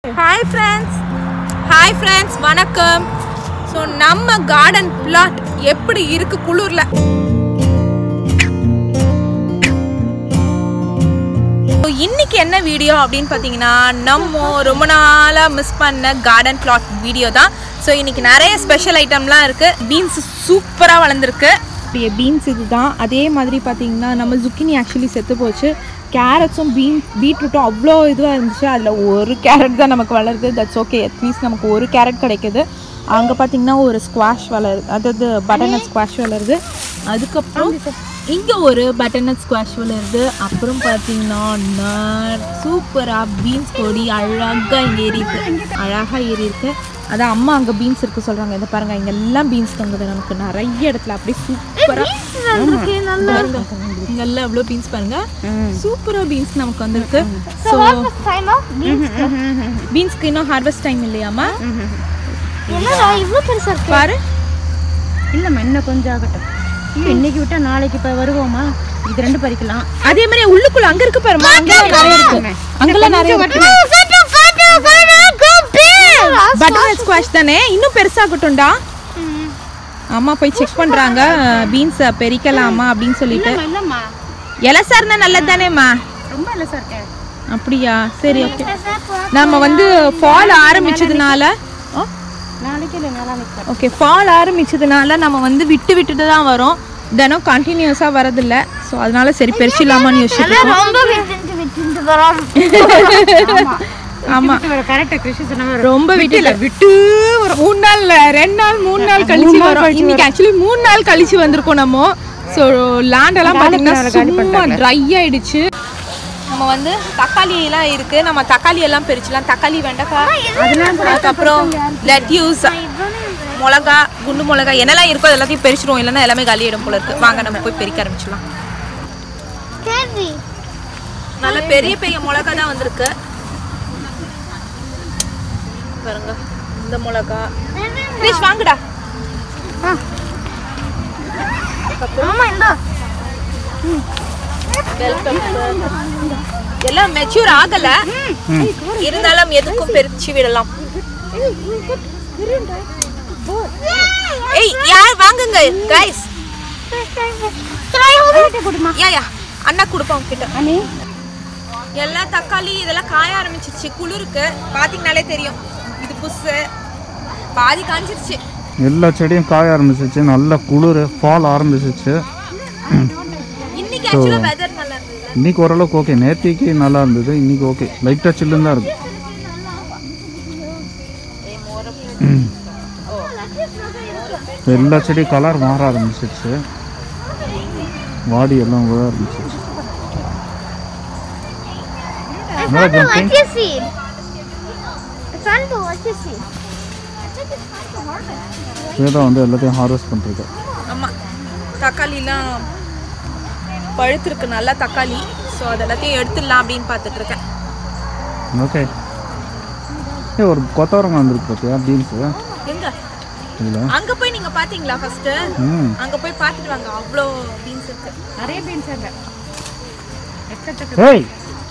Hi friends hi friends வணக்கம் so நம்ம garden plot எப்படி இருக்கு குளூர்ல So, இன்னைக்கு என்ன வீடியோ அப்படின்னு பார்த்தீங்கன்னா நம்ம ரொம்ப நாளாக மிஸ் பண்ண கார்டன் பிளாட் வீடியோ தான் ஸோ இன்னைக்கு நிறைய ஸ்பெஷல் ஐட்டம்லாம் இருக்கு பீன்ஸ் சூப்பராக வளர்ந்துருக்கு அப்படியே பீன்ஸ் இதுதான் அதே மாதிரி பார்த்தீங்கன்னா நம்ம zucchini ஆக்சுவலி செத்து போச்சு கேரட்ஸும் பீன்ஸ் பீட்ரூட்டும் அவ்வளோ இதுவாக இருந்துச்சு அதில் ஒரு கேரட் தான் நமக்கு வளருது தட்ஸ் ஓகே அட்லீஸ்ட் நமக்கு ஒரு கேரட் கிடைக்குது அங்கே பார்த்தீங்கன்னா ஒரு ஸ்குவாஷ் வளருது அதாவது பட்டர்நட் ஸ்குவாஷ் வளருது அதுக்கப்புறம் இங்கே ஒரு பட்டர்நட் ஸ்குவாஷ் வளருது அப்புறம் பார்த்தீங்கன்னா சூப்பராக பீன்ஸ் கொடி அழகாக ஏறி இருக்கு அழகாக ஏறி இருக்கு அதான் அம்மா அங்கே பீன்ஸ் இருக்கு சொல்கிறாங்க இதை பாருங்க இங்க எல்லாம் பீன்ஸ் தொங்குது நமக்கு நிறைய இடத்துல அப்படியே சூப்பராக இங்கெல்லாம் எவ்வளோ பீன்ஸ் பாருங்க சூப்பரா பீன்ஸ் நமக்கு வந்திருக்கு ஸோ டைம் ஆஃப் பீன்ஸ்க்கு இன்னும் ஹார்வெஸ்ட் டைம் இல்லையாமா என்னடா இவ்வளோ பெருசா இருக்கு பாரு இல்லைம்மா இன்னும் கொஞ்சம் ஆகட்டும் இல்லை இன்னைக்கு விட்டா நாளைக்கு இப்போ வருவோமா இது ரெண்டு பறிக்கலாம் அதே மாதிரி உள்ளுக்குள்ள அங்க இருக்கு பாருமா அங்கெல்லாம் நிறைய இருக்கு அங்கெல்லாம் நிறைய இருக்கு பட்டர்நட் ஸ்குவாஷ் தானே இன்னும் பெருசாகட்டும்டா அம்மா போய் செக் பண்றாங்க பீன்ஸ் பெரிக்கலாமா அப்படின்னு சொல்லிட்டு இல்லைம்மா எலசா இருந்தா நல்லது தானேம்மா ரொம்ப இல்லை சார் இருக்கேன் அப்படியா சரி ஓகே நம்ம வந்து ஃபால் ஆரம்பிச்சதுனால ஓ நாளைக்கு இல்லை நாளானைக்கு ஓகே ஃபால் ஆரம்பிச்சதுனால நம்ம வந்து விட்டு விட்டுட்டு தான் வரோம் தினம் கண்டினியூஸாக வரதில்ல ஸோ அதனால சரி பெருசிலாமான்னு யோசிச்சுட்டு ரொம்ப விட்டு விட்டு வரோம் ஆமா வர கரெக்டாக கிருஷி சொன்ன மாதிரி ரொம்ப விட்டு விட்டு ஒரு மூணு நாள் இல்ல, ரெண்டு நாள் மூணு நாள் கழிச்சு வரும் இன்னைக்கு ஆக்சுவலி மூணு நாள் கழிச்சு வந்திருக்கோம் நம்ம ஸோ லேண்ட் எல்லாம் பார்த்தீங்கன்னா சும்மா ட்ரை ஆயிடுச்சு நம்ம வந்து தக்காளி எல்லாம் இருக்கு நம்ம தக்காளி எல்லாம் பிரிச்சுலாம் தக்காளி வெண்டைக்காய் அதுக்கப்புறம் லெட்யூஸ் மிளகா குண்டு மிளகா என்னெல்லாம் இருக்கோ அது எல்லாத்தையும் பெரிச்சிருவோம் இல்லைன்னா எல்லாமே காலியிடும் போல இருக்கு வாங்க நம்ம போய் பெரிக்க ஆரம்பிச்சிடலாம் கேள்வி நல்ல பெரிய பெரிய மிளகா தான் வந்திருக்கு பாருங்க இந்த மிளகா கிரீஷ் வாங்குடா ஆமா இந்த எல்லாம் மெச்சூர் ஆகல இருந்தாலும் எதுக்கும் பெருச்சு விடலாம் ஏய் யார் வாங்குங்க கைஸ் யா யா அண்ணா கொடுப்போம் கிட்ட அண்ணே எல்லா தக்காளி இதெல்லாம் காய ஆரம்பிச்சிருச்சு குளிருக்கு பாத்தீங்கனாலே தெரியும் இது புதுசு பாதி காஞ்சிருச்சு எல்லா செடியும் காய ஆரம்பிச்சிச்சு நல்ல குளிர் ஃபால் ஆரம்பிச்சிச்சு இன்னைக்கு ஆக்சுவலா வெதர் நல்லா இருந்தது இன்னைக்கு ஓரளவுக்கு ஓகே நேத்திக்கு நல்லா இருந்தது இன்னைக்கு ஓகே லைட்டாக சில்லுன்னு தான் இருக்கு ம். எல்லா செடி கலர் மாற ஆரம்பிச்சிச்சு வாடி எல்லாம் விழ ஆரம்பிச்சிச்சு என்னடா jumping? What's your seed? It's on to what's your seed? I think it's time to harvest. Veda வந்து எல்லாத்தையும் ஹார்வெஸ்ட் பண்ணிருக்கு ஆமா தக்காளிலாம் பழுத்திருக்கு நல்லா தக்காளி ஸோ அது எல்லாத்தையும் எடுத்துடலாம் அப்படின்னு பார்த்துட்டு இருக்கேன் ஓகே ஏ ஒரு கொத்தவரங்காய் வந்துருக்கு பார்த்தியா பீன்ஸு எங்க இல்லை அங்க போய் நீங்க பாத்தீங்களா ஃபர்ஸ்ட் ம் அங்க போய் பார்த்துட்டு வாங்க அவ்வளோ பீன்ஸ் இருக்கு நிறைய பீன்ஸ் இல்லை எக்கச்சக்க ஏய்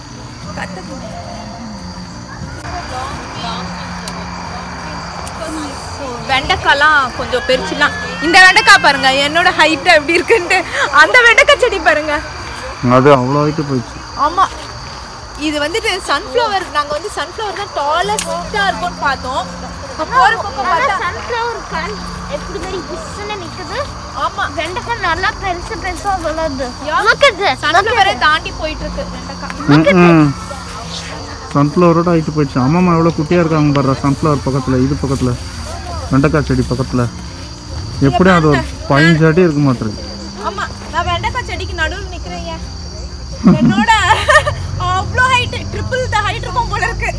வெண்டைக்காய்லாம் கொஞ்சம் பெருசுலாம் இந்த வெண்டைக்காய் பாருங்க என்னோட ஹைட் எப்படி இருக்குன்ட்டு அந்த வெண்டைக்காய் செடி பாருங்க அது அவ்வளோ ஆகிட்டு போயிடுச்சு ஆமா இது வந்துட்டு சன்ஃப்ளவர் நாங்க வந்து சன்ஃப்ளவர் தான் டாலஸ்டா இருக்கும்னு பார்த்தோம் போற பக்கம் பார்த்தா சன்ஃப்ளவர் கண் எப்படி மாதிரி புஷ்ஷுன்னு நிக்குது ஆமா வெண்டைக்காய் நல்லா பெருசு பெருசா வளருது Yeah. Look at this. சன்ஃப்ளவரே தாண்டி போயிட்டு இருக்கு வெண்டைக்காய் ம் சன்ஃப்ளவரோட ஆகிட்டு போயிடுச்சு அம்மாம்மா எவ்வளோ குட்டியாக இருக்காங்க பாரு சன்ஃப்ளவர் பக்கத்தில் இது பக்கத்தில் வெண்டைக்காய் செடி பக்கத்தில் எப்படியும் அது ஒரு பதினஞ்சு அடி இருக்க மாட்டேங்குது ஆமா நான் வெண்டைக்காய் செடிக்கு நடுவில் நிக்கிறேன் ஏன் என்னோட அவ்வளோ ஹைட் ட்ரிபிள் த ஹைட் இருக்கும் போல இருக்கு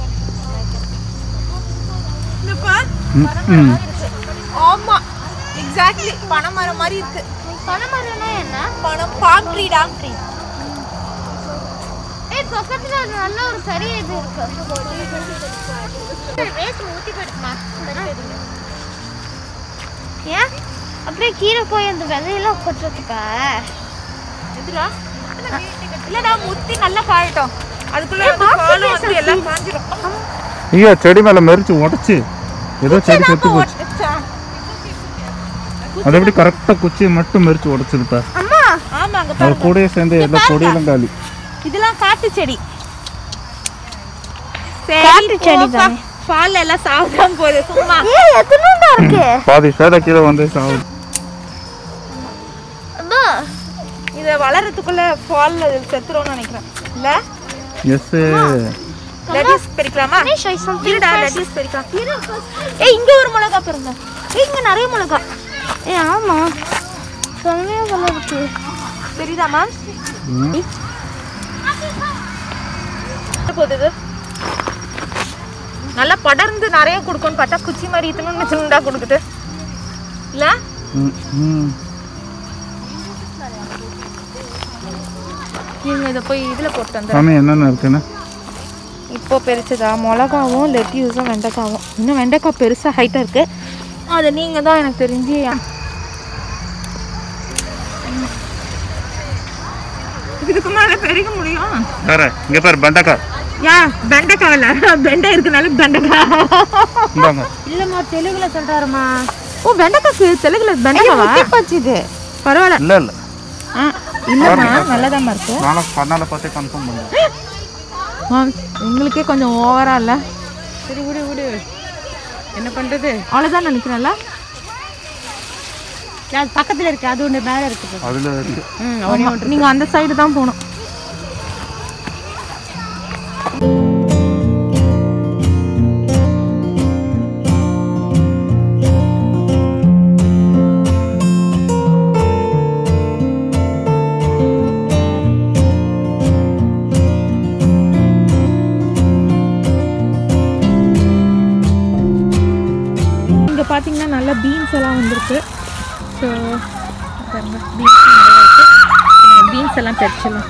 இந்தப்பா ம் ம் ஆமா எக்ஸாக்ட்லி பனைமரம் மாதிரி இருக்கு பனைமரம்னா என்ன பனம் பாம் ட்ரீ டாம் ட்ரீ ஏய் பக்கத்துல ஒரு நல்ல ஒரு பெரிய இது இருக்கு வேஸ்ட் ஊத்தி போயிடுமா ஏன் அப்படியே கீழே போய் அந்த விதையெல்லாம் கொட்டுறதுக்கா எதுடா இல்லடா முத்தி நல்லா காயட்டும் அதுக்குள்ள வந்து பாலும் வந்து எல்லாம் காஞ்சிரும் ஐயா செடி மேல மெரிச்சு உடச்சு ஏதோ செடி செத்து போச்சு அது எப்படி கரெக்டா குச்சியை மட்டும் மெரிச்சு உடச்சிருப்ப அம்மா ஆமா அங்க அது கூடயே சேர்ந்து எல்லா கொடியெல்லாம் காலி இதெல்லாம் காட்டு செடி காட்டு செடி தானே. ஃபால்ல எல்லாம் சாப்பிடாம போகுது சும்மா ஏய் எத்தனை இருக்கு பாதி சேத கீழே வந்து சாவு அம்மா இத வளர்றதுக்குள்ள ஃபால்ல செத்துரும்னு நினைக்கிறேன் இல்ல எஸ் லெட்டிஸ் பறிக்கலாமா Can I show you something இருடா first? லெட்டிஸ் பறிக்கலாம் ஏய் இங்க ஒரு மிளகா பாருங்க ஏய் இங்க நிறைய மிளகா ஏய் ஆமா செம்மையா போல இருக்கு தெரியுதா மேம் போகுது இது? நல்லா படர்ந்து நிறைய கொடுக்கும்னு பார்த்தா குச்சி மாதிரி இத்தணும் சின்னதா கொடுக்குது இல்ல நீங்க இதை போய் இதுல போட்டு வந்து சாமி என்னென்ன இருக்குன்னு இப்போ பெருசுதா மிளகாவும் லெட்யூஸும் வெண்டைக்காவும் இன்னும் வெண்டைக்காய் பெருசாக ஹைட்டாக இருக்கு அது நீங்கள் தான் எனக்கு தெரிஞ்சு இதுக்கு மேலே பெருக முடியும் வேற இங்க பாரு பெண்டைக்காய் ஏன் வெண்டைக்காய் இல்லை வெண்டை இருக்கனால வெண்டைக்காய் இந்தாங்க இல்லைம்மா தெலுங்குல சொல்கிறாருமா ஓ வெண்டைக்காய்க்கு தெலுங்குல வெண்டைக்காவா போச்சு இது பரவாயில்ல இல்ல இல்ல ஆ இல்லைம்மா நல்லதாம்மா இருக்கு நானும் கண்ணால பார்த்து கன்ஃபார்ம் பண்ணுறேன் மேம் உங்களுக்கே கொஞ்சம் ஓவரா இல்லை சரி விடு விடு என்ன பண்ணுறது அவ்வளோதான் நினைக்கிறேன்ல அது பக்கத்தில் இருக்கு அது ஒன்று மேலே இருக்குது அதுல இருக்கு ம் ஆமா, நீங்க அந்த சைடு தான் போகணும் இங்க பாத்தீங்கன்னா நல்ல பீன்ஸ் எல்லாம் வந்திருக்கு ஸோ பாருங்க பீன்ஸ் நிறையா இருக்கு பீன்ஸ் எல்லாம் பறிச்சிடலாம்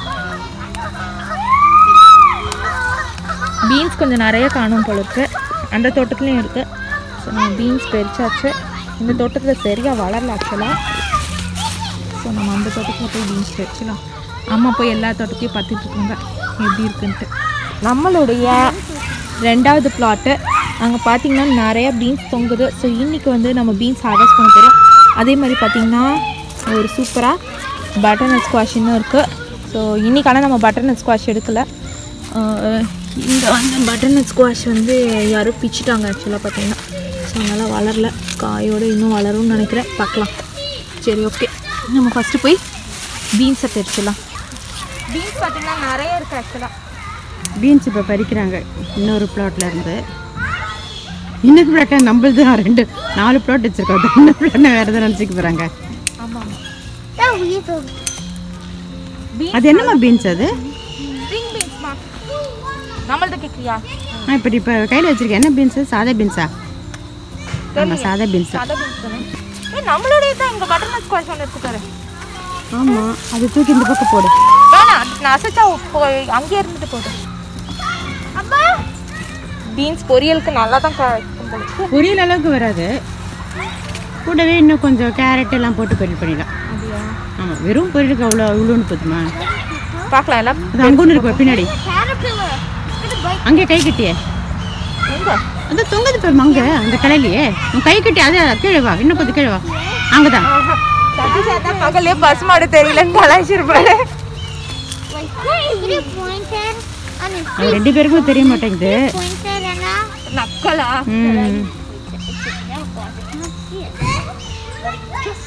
பீன்ஸ் கொஞ்சம் நிறைய காணும் போல இருக்கு அந்த தோட்டத்துலேயும் இருக்கு ஸோ நம்ம பீன்ஸ் பறிச்சாச்சு இந்த தோட்டத்தில் சரியாக வளரல ஆக்சுவலாக ஸோ நம்ம அந்த தோட்டத்தில் போய் பீன்ஸ் பறிச்சிடலாம் அம்மா போய் எல்லா தோட்டத்தையும் பார்த்துட்டு இருக்காங்க எப்படி இருக்குன்ட்டு நம்மளுடைய ரெண்டாவது பிளாட்டு அங்கே பார்த்தீங்கன்னா நிறைய பீன்ஸ் தொங்குது ஸோ இன்றைக்கி வந்து நம்ம பீன்ஸ் ஹார்வெஸ்ட் பண்ண போகிறோம் அதே மாதிரி பார்த்தீங்கன்னா ஒரு சூப்பராக பட்டர்நட் ஸ்குவாஷ் இன்னும் இருக்குது ஸோ இன்றைக்கான நம்ம பட்டர்நட் ஸ்குவாஷ் எடுக்கலை இங்கே வந்து பட்டர்நட் ஸ்குவாஷ் வந்து யாரும் பிச்சுட்டாங்க ஆக்சுவலாக பார்த்தீங்கன்னா ஸோ அதனால் வளரல காயோடு இன்னும் வளரும்னு நினைக்கிறேன் பார்க்கலாம் சரி ஓகே நம்ம ஃபஸ்ட்டு போய் பீன்ஸை பறிச்சிடலாம் பீன்ஸ் பார்த்தீங்கன்னா நிறைய இருக்குது ஆக்சுவலாக பீன்ஸ் இப்போ பறிக்கிறாங்க இன்னொரு பிளாட்ல இருந்து இன்னொரு பிளாட்டை நம்மளது ரெண்டு நாலு பிளாட் வச்சிருக்கோம் இன்னொரு பிளாட் வேறு எதாவது நினச்சிக்க போகிறாங்க ஆமாம் That weasel. அது என்னம்மா பீன்ஸ் அது ஸ்ப்ரிங் பீன்ஸ்மா நம்மள்ட்ட கேட்குறியா ஆ இப்போ இப்போ கையில் வச்சிருக்கேன் என்ன பீன்ஸு சாதா பீன்ஸா ஆமாம் சாதா பீன்ஸா சாதா பீன்ஸ் தானே ஏ நம்மளுடைய தான் இங்கே பட்டர்நட் ஸ்குவாஷ் ஒன்று எடுத்துக்காரு ஆமாம் அது தூக்கி இந்த பக்கம் போடு வேணாம் அதுக்கு நான் அசைச்சா போய் அங்கேயே இருந்துட்டு போதும் அம்மா பீன்ஸ் பொரியலுக்கு நல்லா தான் காய்க்கும் போல இருக்கு. பொரியல் அளவுக்கு வராது கூடவே இன்னும் கொஞ்சம் கேரட் எல்லாம் போட்டு பொரியல் பண்ணிடலாம் அப்படியா ஆமாம் வெறும் பொரியலுக்கு அவ்வளோ இவ்வளோன்னு போதுமா பார்க்கலாம் எல்லாம் அது அங்கே ஒன்று இருக்கு பின்னாடி Caterpillar. It's gonna bite. அங்கே கை கட்டியே எங்க அது தொங்குது பாரு மங்க அந்த கடையிலேயே உன் கை கட்டி அது கீழே வா இன்னும் கொஞ்சம் கீழே வா அங்கே தான் சதீஷா பகல்லே பஸ் மாடு தெரியலன்னு கலாய்ச்சிருப்பாரு Like, is it pointed? And it's அது ரெண்டு பேருக்கும் தெரிய மாட்டேங்குது pointed and now நக்கலா ம் it's a down bar. I cannot see it.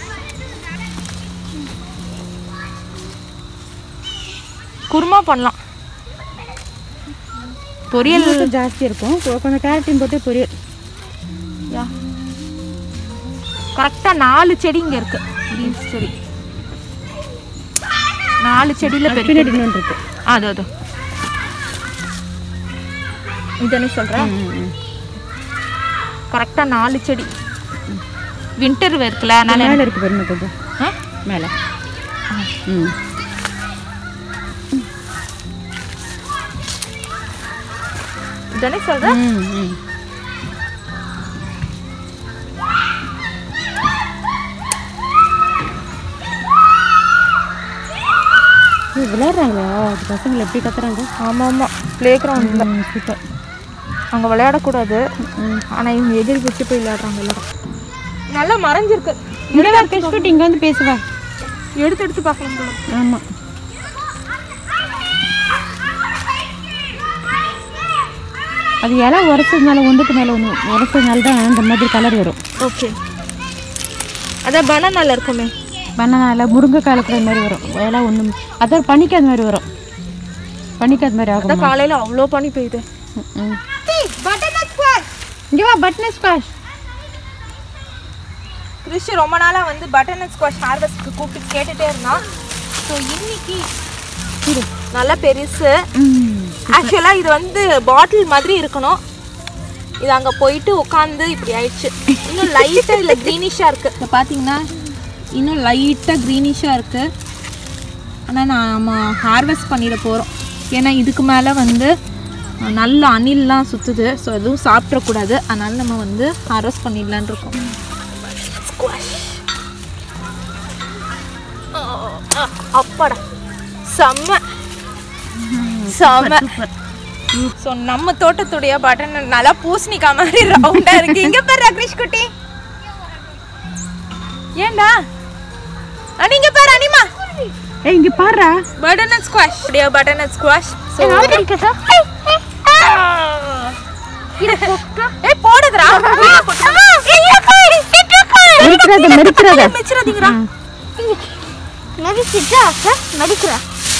Kurma பண்ணலாம் பொரியல் பொரியல் ஜாஸ்தி இருக்கும் கொ- கொஞ்சம் கேரட்டையும் போட்டு பொரியல் கரெக்டாக நாலு செடி இங்கே இருக்கு பீன்ஸ் செடி நாலு செடியில் பெரிய பின்னாடி இன்னொன்று இருக்கு அது அது இதுன்னு சொல்கிறேன் ம், ம். கரெக்டாக நாலு செடி வின்டர் இருக்குல்ல அதனால மேலே எனக்கு- இருக்கு பாருங்க கொஞ்சம் ஆ? மேலே ம் இதுதானே சொல்கிறேன் ம் ம் ஏய், விளையாடுறாங்களா அது பசங்களை எப்படி கத்துறாங்க ஆமாம் ஆமாம் ப்ளே கிரவுண்டில் சூப்பர் அங்கே விளையாடக்கூடாது ஆனால் இவங்க எதிர் வச்சு போய் விளையாடுறாங்க எல்லாரும் நல்லா மறைஞ்சிருக்கு இங்கே தான் கிறிஸ்குட்டி இங்கே வந்து பேசுவா எடுத்து எடுத்து பார்க்கலாம் போல ஆமாம் அது இலை உரைச்சதுனால ஒன்றுக்கு மேலே ஒன்று உரைச்சதுனால தான் இந்த மாதிரி கலர் வரும் ஓகே அதான் பனானால இருக்குமே பனானால முருங்கைக்காய் இருக்கிற மாதிரி வரும் இலை ஒன்று அதான் பனிக்காத மாதிரி வரும் பனிக்காத மாதிரி அதான் ஆகும் காலையில் அவ்வளோ பனி பெய்யுது இங்கே வா பட்டன் ஸ்குவாஷ் கிறிஷ் ரொம்ப நாளாக வந்து பட்டன் அண்ட் ஸ்குவாஷ் ஹார்வெஸ்ட்க்கு கூப்பிட்டு கேட்டுட்டே இருந்தான் ஸோ இன்னைக்கு இது நல்லா பெருசு ஆக்சுவலாக இது வந்து பாட்டில் மாதிரி இருக்கணும் இது அங்கே போயிட்டு உட்காந்து இப்படி ஆயிடுச்சு இன்னும் லைட்டாக இல்லை க்ரீனிஷாக இருக்குது இப்போ பார்த்தீங்கன்னா இன்னும் லைட்டாக க்ரீனிஷாக இருக்குது ஆனால் நம்ம ஹார்வெஸ்ட் பண்ணிட போகிறோம் ஏன்னா இதுக்கு மேலே வந்து அஹ், நல்ல அணில்லாம் சுற்றுது ஸோ எதுவும் சாப்பிட்றக்கூடாது அதனால நம்ம வந்து ஹார்வெஸ்ட் பண்ணிடலான் இருக்கோம் ஸ்குவாஷ் அப்பாடா செம்ம செம்ம ஸோ நம்ம தோட்டத்துடைய பட்டன் நல்லா பூசணிக்காய் மாதிரி ரவுண்டா இருக்கு இங்க பாரு கிரிஷ் குட்டி ஏண்டா அனி இங்க பாரு அனிமா ஏய் இங்கே பாடுறா பட்டன் அண்ட் ஸ்குவாஷ் உடைய பட்டன் அண்ட் ஸ்குவாஷ் ஸோ ஏய் போடுதுடா மெரிக்கிறாத மெரிக்கிறாத மிச்சிராதீங்கடா நடிச்சுட்டா நடிக்கிறா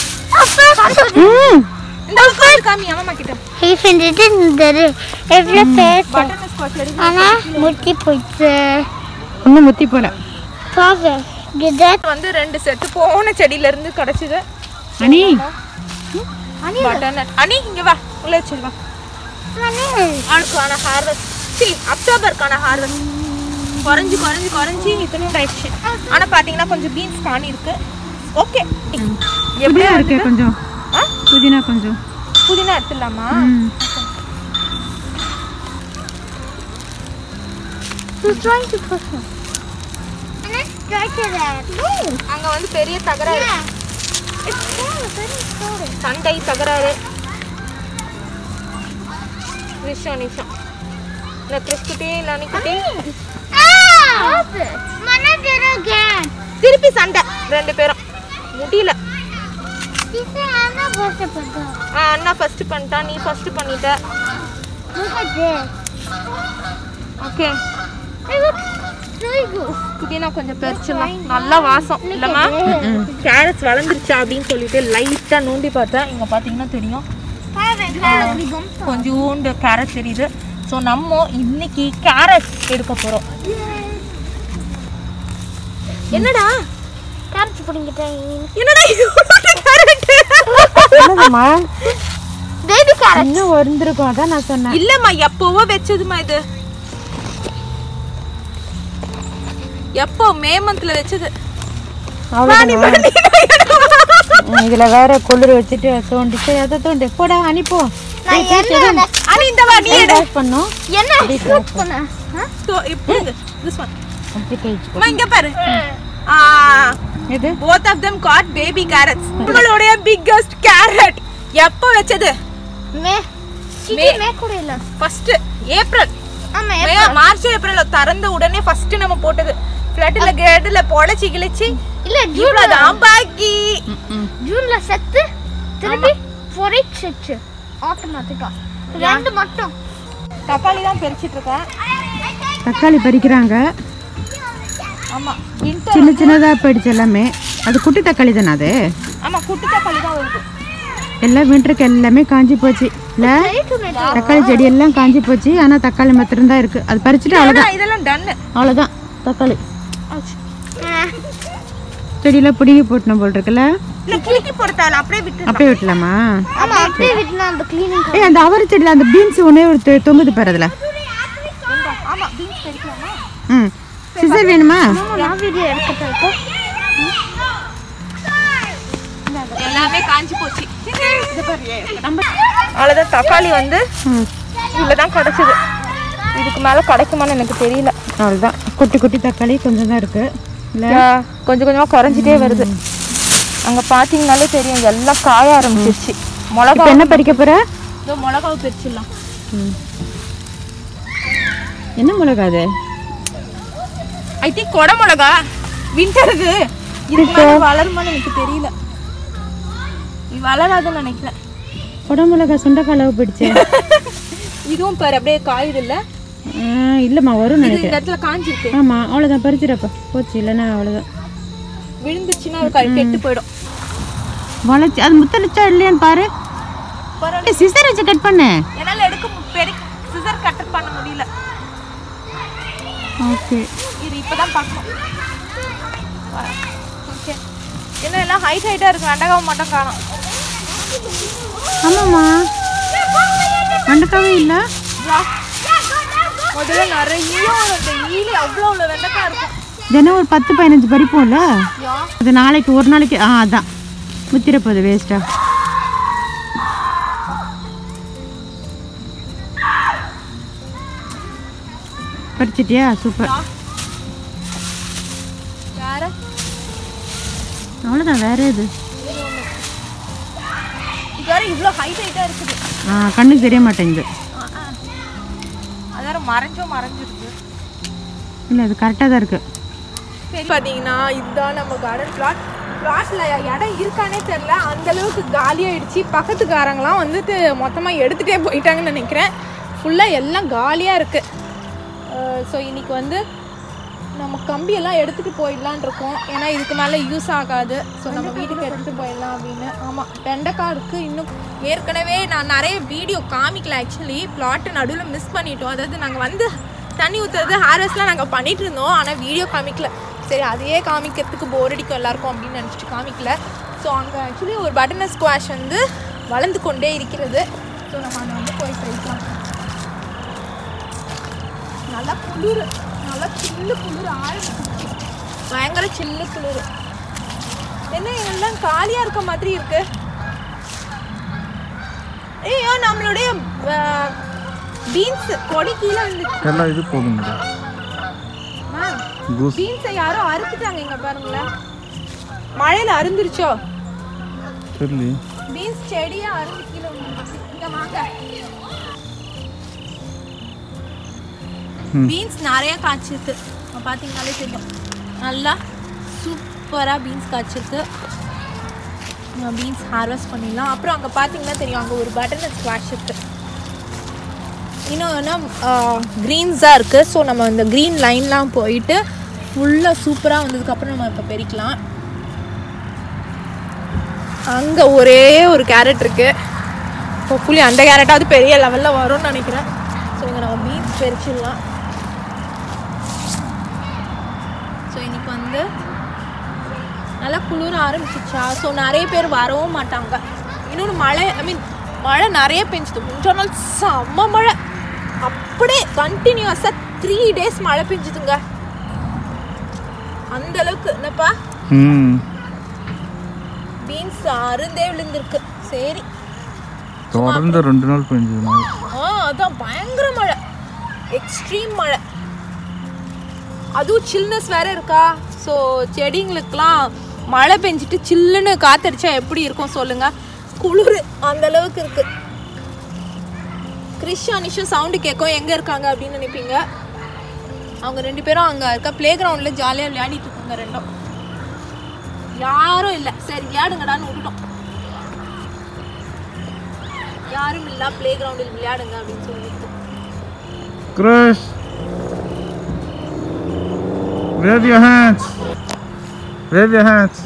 ம் இந்த ஸ்குவாஷ் காமி அம்மா கிட்ட செஞ்சுட்டு இருந்தாரு எவ்வளோ பேர் பட்டன் அண்ட் ஸ்குவாஷ் எடுங்க ஆனா முட்டி போயிடுச்சு ஒன்றும் முத்தி போல பாரு கிதாட் வந்து ரெண்டு செட்டு போன செடியில இருந்து கிடைச்சது அனி பட்டன் அனி இங்க வா உள்ள வச்சிரு வா ஆளுக்கான ஹார்வெஸ்ட் சி அக்டோபருக்கான ஹார்வெஸ்ட் குறைஞ்சு குறைஞ்சு குறைஞ்சி இத்தனை ஆயிடுச்சு ஆனா பாத்தீங்கன்னா கொஞ்சம் பீன்ஸ் காணி இருக்கு ஓகே எப்படியா புதினா இருக்கு இருக்கு கொஞ்சம் ஆ? புதினா கொஞ்சம் புதினா எடுத்துடலாமா ம் He's trying to push him. And then try to that. No. அங்க வந்து பெரிய தகராறு It's small. Very small. சண்டை தகராறு நிமிஷம் நிமிஷம் இல்லை கிறிஸ்குட்டி இல்லை அன்னிக்குட்டி Ah! Stop it. Mana did it again. திருப்பி சண்டை ரெண்டு பேரும் முடியல He said I'm not supposed to put that. ஆ, அண்ணா ஃபர்ஸ்ட் பண்ணிட்டான் நீ ஃபர்ஸ்ட் பண்ணிட்ட Look at this. Okay Hey, look. There you go. புதினா கொஞ்சம் பறிச்சிடலாம் நல்லா வாசம் Look இல்லைம்மா at this. கேரட்ஸ் வளர்ந்துருச்சா அப்படின்னு சொல்லிட்டு லைட்டாக நோண்டி பார்த்தேன் இங்கே பார்த்தீங்கன்னா தெரியும் Have it. Have it. Gum. கொஞ்சோண்டு கேரட் தெரியுது ஸோ நம்ம இன்னைக்கு கேரட் எடுக்க போகிறோம் என்னடா Carrots பிடிங்கிட்டேன். என்னடா கேரட் என்னதும்மா Baby carrot. இன்னும் வந்திருக்கும் அதான் நான் சொன்னேன் இல்லம்மா எப்போவோ வச்சதுமா இது எப்போ மே மந்த்ல வச்சது அவ்வளோதான் இதில் வேற குளிர் வச்சுட்டு தோண்டி சரி அதை தோண்டி போடா அனுப்போ நான் என்ன அனி இந்த வா நீ எடு வாஷ் பண்ணோம் என்ன shoot பண்ணேன்? Huh? So, இப்போ இது this one. அப்படி கழிச்சு அம்மா, இங்க பாரு ஆ எது both of them got baby carrots உங்களுடைய biggest carrot எப்போ வச்சது மே சிட்டி மே. மே கூட இல்ல ஃபர்ஸ்ட் ஏப்ரல் ஆமா மே மார்ச் ஏப்ரல் திறந்த உடனே ஃபர்ஸ்ட் நம்ம போட்டது ஃப்ளட்ல கேட்ல பொழைச்சி கிழிச்சு இல்ல ஜூன்ல இவ்வளவுதான் பாக்கி ஜூன்ல செத்து திருப்பி பொறிச்சு செத்து ஆட்டோமேட்டிக்கா ரெண்டு மட்டும் தக்காளி தான் பறிச்சிட்டு இருக்கேன் தக்காளி பறிக்கிறாங்க ஆமா winter- சின்ன சின்னதாக போயிடுச்சு எல்லாமே அது குட்டி தக்காளி தானே அது ஆமா குட்டி தக்காளி தான் வருது எல்லாம் வின்டருக்கு எல்லாமே காஞ்சி போச்சு இல்லை தக்காளி செடி எல்லாம் காஞ்சி போச்சு ஆனால் தக்காளி மாத்திரம் தான் இருக்குது அது பறிச்சுட்டு அவ்வளோதான் ஆனா, இதெல்லாம் டன்னு அவ்வளோதான் தக்காளி செடியெல்லாம் பிடுங்கி போட்டணும் போல் இருக்குல்ல இல்ல கிளிக்கி போடுத்தால அப்படியே விட்டு அப்படியே விட்டலாமா ஆமா அப்படியே விட்டுனா அந்த கிளீனிங் ஏய் அந்த அவரை செடியில் அந்த பீன்ஸ் ஒன்றே ஒரு தொ- தொங்குது பாரு அதில் ஆமா பீன்ஸ் பறிக்கலாமா ம் சிசர் வேணுமா நான் வீடியோ எடுக்கட்டா இப்போ எல்லாமே காஞ்சி போச்சு அவ்வளோதான் தக்காளி வந்து ம் இவ்வளோதான் கிடைச்சது இதுக்கு மேலே கிடைக்குமான்னு எனக்கு தெரியல அவ்வளோதான் குட்டி குட்டி தக்காளி கொஞ்சம் தான் இருக்குது இல்லை கொஞ்சம் கொஞ்சமாக குறைஞ்சிட்டே வருது அங்கே பார்த்தீங்கனாலே தெரியும் எல்லாம் காய ஆரம்பிச்சிருச்சு மிளகா இப்போ என்ன பறிக்க போகிற இதோ மிளகாவை பிரிச்சிடலாம் ம் என்ன மிளகா அது ஐ திங்க் கொடை மிளகா விண்டருக்கு இதுக்கு மேல வளருமான்னு எனக்கு தெரியல இது வளராதுன்னு நினைக்கிறேன் குட மிளகா சுண்டைக்காய் போயிடுச்சு இதுவும் பாரு அப்படியே காயுது இல்ல ஆ, இல்லைம்மா வரும்னு இது நினைக்கிறேன் இந்த இடத்துல காஞ்சிருக்கு ஆமாம் அவ்வளோதான் பறிச்சிடப்பா போச்சு இல்லைன்னா அவ்வளோதான் விழுந்துச்சுன்னா அது கை- கெட்டு போயிடும் வளைச்சி அது முத்தளிச்சா இல்லையான்னு பாரு பரவாயில்ல சிசர் வச்சு கட் பண்ணு என்னால எடுக்க மு- பெரிய சிசர் கட் பண்ண முடியல ஓகே இது இப்பதான் பார்க்கணும் ஓகே என்ன எல்லாம் ஹைட் ஹைட்டா இருக்கு வெண்டகாவும் மட்டும் காணும் ஆமாம்மா வெண்டைக்காவே இல்லை முதல்ல நிறைய அந்த ஈலி அவ்வளோ அவ்வளோ வெண்டைக்காய் இருக்கும் தினம் ஒரு பத்து பதினஞ்சு பறிப்போம்ல யா அது நாளைக்கு ஒரு நாளைக்கு ஆ அதான் முத்திர போகுது வேஸ்டா பறிச்சிட்டியா சூப்பர் வேற அவ்வளோதான் வேற எது இது வேற இவ்வளோ ஹைட் ஹைட்டா இருக்குது ஆ கண்ணுக்கு தெரிய மாட்டேங்குது அது வேற மறைஞ்சோ மறைஞ்சிருக்கு இல்லை அது கரெக்டாக தான் இருக்குது சரி பார்த்தீங்கன்னா இதுதான் நம்ம கார்டன் பிளாட் பிளாட்ல இடம் இருக்கானே தெரில அந்த அளவுக்கு காலியாயிடுச்சு பக்கத்துக்காரங்களாம் வந்துட்டு மொத்தமாக எடுத்துகிட்டே போயிட்டாங்கன்னு நினைக்கிறேன் ஃபுல்லாக எல்லாம் காலியாக இருக்குது ஸோ இன்னைக்கு வந்து நம்ம கம்பியெல்லாம் எடுத்துகிட்டு போயிடலான் இருக்கோம் ஏன்னா இதுக்கு மேலே யூஸ் ஆகாது ஸோ நம்ம வீட்டுக்கு எடுத்துகிட்டு போயிடலாம் அப்படின்னு ஆமாம் வெண்டைக்காய் இருக்குது இன்னும் ஏற்கனவே நான் நிறைய வீடியோ காமிக்கல ஆக்சுவலி பிளாட்டு நடுவில் மிஸ் பண்ணிட்டோம் அதாவது நாங்கள் வந்து தண்ணி ஊற்றுறது ஹார்வெஸ்ட்லாம் நாங்கள் பண்ணிட்டு இருந்தோம் ஆனால் வீடியோ காமிக்கல சரி அதையே காமிக்கிறதுக்கு போர் அடிக்கும் எல்லாருக்கும் அப்படின்னு நினச்சிட்டு காமிக்கல ஸோ அங்கே ஆக்சுவலி ஒரு பட்டனர் ஸ்குவாஷ் வந்து வளர்ந்து கொண்டே இருக்கிறது ஸோ நம்ம அதை வந்து போய் பறிக்கலாம் நல்லா குளிர் நல்லா சில்லு குளிர் ஆரம்பிச்சு பயங்கர சில்லு குளிர் என்ன எல்லாம் காலியாக இருக்க மாதிரி இருக்கு ஐயோ நம்மளுடைய பீன்ஸ் கொடி கீழே வந்துச்சு எல்லாம் இது போதும் கூஸ் பீன்ஸை யாரோ அறுத்துட்டாங்க இங்க பாருங்களேன் மழையில அருந்துருச்சோ தெரியல பீன்ஸ் செடியா அறுந்து கீழே விழுந்துருச்சு. இங்க வாங்க ம். பீன்ஸ் நிறைய காய்ச்சிருக்கு இங்க பாத்தீங்கன்னாலே தெரியும் நல்லா சூப்பரா பீன்ஸ் காய்ச்சிருக்கு பீன்ஸ் ஹார்வெஸ்ட் பண்ணிடலாம் அப்புறம் அங்கே பார்த்தீங்கன்னா தெரியும் அங்கே ஒரு பட்டன் ஸ்குவாஷ் இருக்கு இன்னும் க்ரீன்ஸாக இருக்குது ஸோ நம்ம இந்த க்ரீன் லைன்லாம் போயிட்டு ஃபுல்லாக சூப்பராக வந்ததுக்கப்புறம் நம்ம இப்போ பெரிக்கலாம் அங்கே ஒரே ஒரு கேரட் இருக்குது ஹோப்ஃபுல்லி அந்த கேரட்டாவது பெரிய லெவலில் வரும்னு நினைக்கிறேன் ஸோ இங்கே நம்ம பீன்ஸ் பெரிச்சிடலாம் ஸோ இன்னைக்கு வந்து நல்லா குளிர ஆரம்பிச்சிச்சா ஸோ நிறைய பேர் வரவும் மாட்டாங்க இன்னொன்று மழை ஐ மீன் மழை நிறைய பெஞ்சுது முந்தின நாள் செம்ம மழை அப்படியே கண்டினியூஸாக த்ரீ டேஸ் மழை பெஞ்சுதுங்க அந்த அளவுக்கு என்னப்பா ம் பீன்ஸ் அருந்தே விழுந்திருக்கு சரி தொடர்ந்து ரெண்டு நாள் பெஞ்சது மழை ஆ அதான் பயங்கர மழை எக்ஸ்ட்ரீம் மழை அதுவும் சில்னஸ் வேற இருக்கா ஸோ செடிங்களுக்கெல்லாம் மழை பெஞ்சிட்டு சில்லுன்னு காத்தடிச்சா எப்படி இருக்கும் சொல்லுங்க குளிர் அந்த அளவுக்கு இருக்கு கிறிஷ் அனிஷும் சவுண்டு கேட்கும் எங்கே இருக்காங்க அப்படின்னு நினைப்பீங்க அவங்க ரெண்டு பேரும் அங்கே இருக்க ப்ளே கிரவுண்டில் ஜாலியாக விளையாடிட்டு இருக்காங்க ரெண்டும் யாரும் இல்லை சரி விளையாடுங்கடான்னு விட்டுட்டோம் யாரும் இல்ல ப்ளே கிரவுண்டில் விளையாடுங்க அப்படின்னு சொல்லிட்டு Chris! Wave your hands! Wave your hands!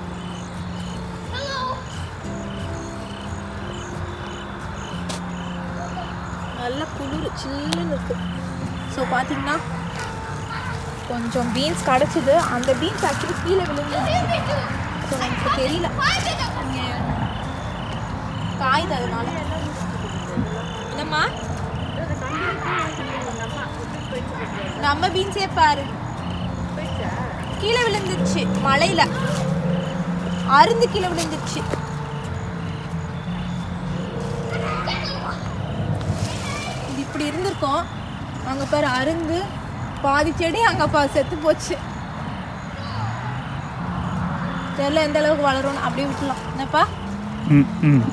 நல்ல குளிர் சில்லுன்னு இருக்கு ஸோ பார்த்தீங்கன்னா கொஞ்சம் பீன்ஸ் கிடச்சிது அந்த பீன்ஸ் ஆக்சுவலி கீழே விழுந்துச்சு ஸோ எனக்கு தெரியல இங்க காயுது அதனால என்னம்மா நம்ம பீன்ஸே பாரு கீழே விழுந்துச்சு மழையில அருந்து கீழே விழுந்துச்சு இது இப்படி இருந்திருக்கும் அங்கே பாரு அருந்து பாதி செடி அங்கே பா செத்து போச்சு தெரியல எந்த அளவுக்கு வளரும்னு அப்படியே விட்டுலாம் என்னப்பா ம் ம்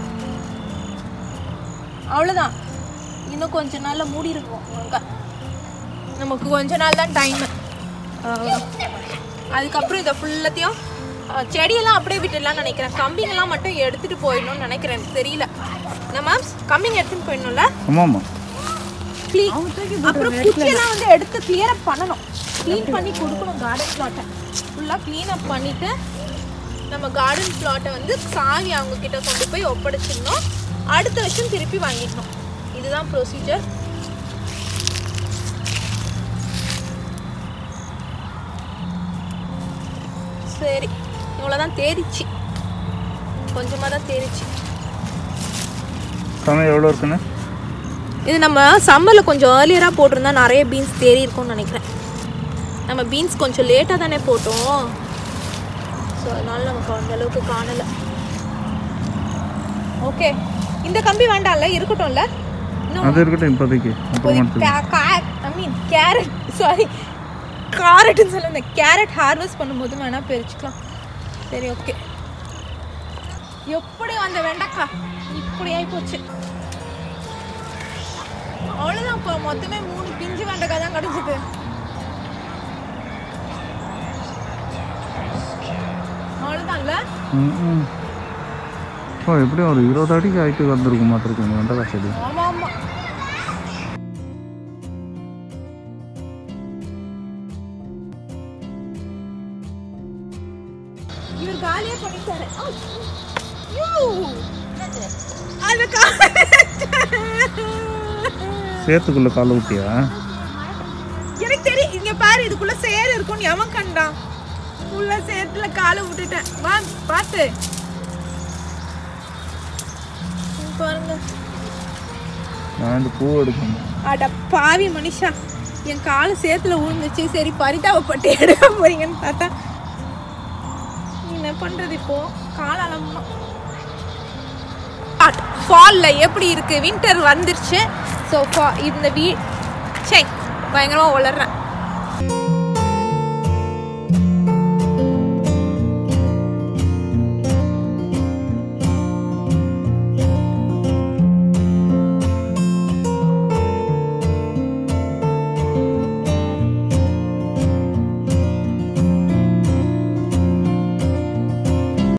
அவ்வளோதான் இன்னும் கொஞ்ச நாள்ல மூடி இருக்கும் அங்கே நமக்கு கொஞ்ச நாள் தான் டைமு அதுக்கப்புறம் இதை ஃபுல்லத்தையும் அஹ், செடியெல்லாம் அப்படியே விட்டுடலாம்னு நினைக்கிறேன் கம்பிங்கெல்லாம் மட்டும் எடுத்துட்டு போயிடணும்னு நினைக்கிறேன் எனக்கு தெரியல நம்ம கம்பிங் எடுத்துட்டு போயிடணும்ல ஆமாம்மா Clean. அப்புறம் குச்சியெல்லாம் வந்து எடுத்து கிளியர் அப் பண்ணணும் க்ளீன் பண்ணி கொடுக்கணும் கார்டன் பிளாட்டை ஃபுல்லாக க்ளீன் அப் பண்ணிட்டு நம்ம கார்டன் பிளாட்டை வந்து சாவி அவங்க கிட்ட கொண்டு போய் ஒப்படைச்சிடணும் அடுத்த வருஷம் திருப்பி வாங்கிடணும் இதுதான் ப்ரொசீஜர் சரி இவ்வளோதான் தேறிச்சு கொஞ்சமாக தான் தேறிச்சு சமயம் எவ்வளோ இருக்குன்னு இது நம்ம சம்மரில் கொஞ்சம் ஏர்லியராக போட்டிருந்தா நிறைய பீன்ஸ் தேறி இருக்கும்னு நினைக்கிறேன் நம்ம பீன்ஸ் கொஞ்சம் லேட்டாக தானே போட்டோம் ஸோ அதனால நமக்கு அந்த அளவுக்கு காணலை ஓகே இந்த கம்பி வேண்டாம்ல இருக்கட்டும்ல இன்னும் அது இருக்கட்டும் இப்போதைக்கு அப்புறமா எடுத்துக்கலாம் ஐ மீன் கேரட் சாரி காரட்னு சொல்ல கேரட் ஹார்வெஸ்ட் பண்ணும்போது வேணால் பிரிச்சுக்கலாம் சரி ஓகே எப்படி வந்த வெண்டைக்காய் இப்படி ஆகி போச்சு அவ்வளோதான் இப்போ மொத்தமே மூணு பிஞ்சு வெண்டைக்காய் தான் கிடச்சிது அவ்வளோதான்ல ம் ம் ஓ எப்படியும் ஒரு இருபது அடிக்கு ஆயிட்டு வந்திருக்கும் மாட்டிருக்கீங்க வெண்டைக்காய் செடி ஆமா ஆமா இவர் காலியா பண்ணிட்டாரு ஐயோ! அது கா- சேத்துக்குள்ள காலை ஊட்டியா எனக்கு தெரியும் இங்க பாரு இதுக்குள்ள சேர் இருக்கும்னு எவன் கண்டான் உள்ள சேத்துல காலை விட்டுட்டேன் வா பாத்து இங்க பாருங்க நான் இந்த பூ எடுக்கணும் அட பாவி மனுஷா என் காலு சேத்துல விழுந்துச்சு சரி பரிதாபப்பட்டு எடுக்க போறீங்கன்னு பார்த்தா நீ என்ன பண்றது இப்போ காலமா ஃபால்ல எப்படி இருக்கு வின்டர் வந்துருச்சு ஸோ இந்த வீ சே பயங்கரமா வளர்றேன்